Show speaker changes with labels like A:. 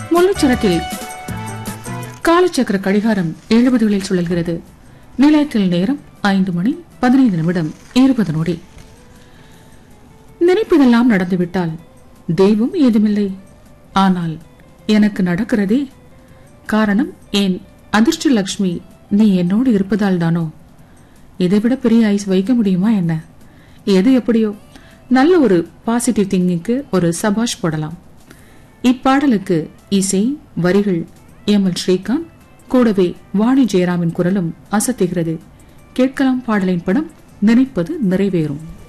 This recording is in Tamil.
A: முல்லைச்சரத்தில் காலச்சக்கர கடிகாரம் எழுபதுகளில் சுழல்கிறது நிலையத்தில் நேரம் ஐந்து மணி பதினைந்து நிமிடம் இருபது நொடி நினைப்பதெல்லாம் நடந்துவிட்டால் தெய்வம் ஏதுமில்லை ஆனால் எனக்கு நடக்கிறதே காரணம் ஏன் அதிர்ஷ்ட லக்ஷ்மி நீ என்னோடு இருப்பதால் தானோ இதைவிட பெரிய ஐஸ் வைக்க முடியுமா என்ன எது எப்படியோ நல்ல ஒரு பாசிட்டிவ் திங்கிங்க்கு ஒரு சபாஷ் போடலாம் இப்பாடலுக்கு இசை வரிகள் எம் எல் ஸ்ரீகாந்த் கூடவே வாணி ஜெயராமின் குரலும் அசத்துகிறது கேட்கலாம் பாடலின் படம் நினைப்பது நிறைவேறும்